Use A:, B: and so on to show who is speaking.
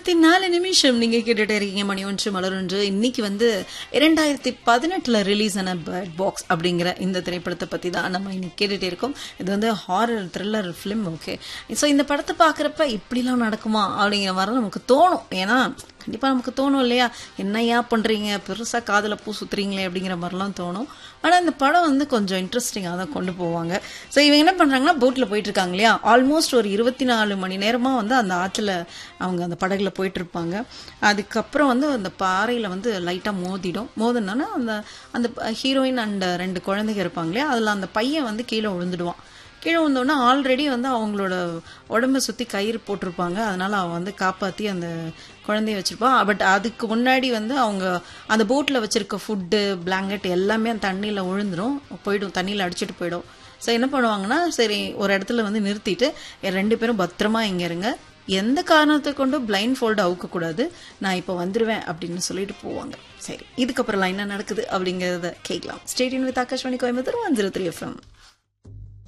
A: ஐம்பத்தி நாலு நிமிஷம் நீங்க கேட்டுட்டே இருக்கீங்க மணி ஒன்று மலர் ஒன்று இன்னைக்கு வந்து இரண்டாயிரத்தி பதினெட்டுல ரிலீஸ் ஆன பேர்ட் பாக்ஸ் அப்படிங்கிற இந்த திரைப்படத்தை பத்தி தான் நம்ம இன்னைக்கு கேட்டுட்டே இருக்கோம் இது வந்து horror thriller film okay so இந்த படத்தை பார்க்குறப்ப இப்படிலாம் நடக்குமா அப்படிங்கிற மாதிரி நமக்கு தோணும் ஏன்னா கண்டிப்பா நமக்கு தோணும் இல்லையா என்னையா பண்றீங்க பெருசா காதுல பூ சுத்துறீங்களே அப்படிங்கிற மாதிரிலாம் தோணும் ஆனா இந்த படம் வந்து கொஞ்சம் இன்ட்ரெஸ்டிங்காக தான் கொண்டு போவாங்க ஸோ இவங்க என்ன பண்றாங்கன்னா போட்ல போயிட்டு இருக்காங்க இல்லையா ஆல்மோஸ்ட் ஒரு இருபத்தி நாலு மணி நேரமா வந்து அந்த ஆற்றுல அவங்க அந்த படகுல போயிட்டு இருப்பாங்க அதுக்கப்புறம் வந்து அந்த பாறையில வந்து லைட்டா மோதிடும் மோதினோன்னா அந்த அந்த ஹீரோயின் அண்ட் ரெண்டு குழந்தைங்க இருப்பாங்க இல்லையா அதுல அந்த பையன் வந்து கீழே விழுந்துடுவான் கீழே வந்தோடனே ஆல்ரெடி வந்து அவங்களோட உடம்ப சுற்றி கயிறு போட்டிருப்பாங்க அதனால அவன் வந்து காப்பாற்றி அந்த குழந்தைய வச்சிருப்பான் பட் அதுக்கு முன்னாடி வந்து அவங்க அந்த போட்டில் வச்சிருக்க ஃபுட்டு பிளாங்கெட் எல்லாமே அந்த தண்ணியில் விழுந்துடும் போயிடும் தண்ணியில் அடிச்சிட்டு போயிடும் ஸோ என்ன பண்ணுவாங்கன்னா சரி ஒரு இடத்துல வந்து நிறுத்திட்டு ரெண்டு பேரும் பத்திரமா இங்கே இருங்க எந்த காரணத்தை கொண்டும் பிளைண்ட் ஃபோல்டு அவுக்கக்கூடாது நான் இப்போ வந்துடுவேன் அப்படின்னு சொல்லிட்டு போவாங்க சரி இதுக்கப்புறம் என்ன நடக்குது அப்படிங்கிறத கேட்கலாம் stay tuned with Akashvani Coimbatore one zero three FM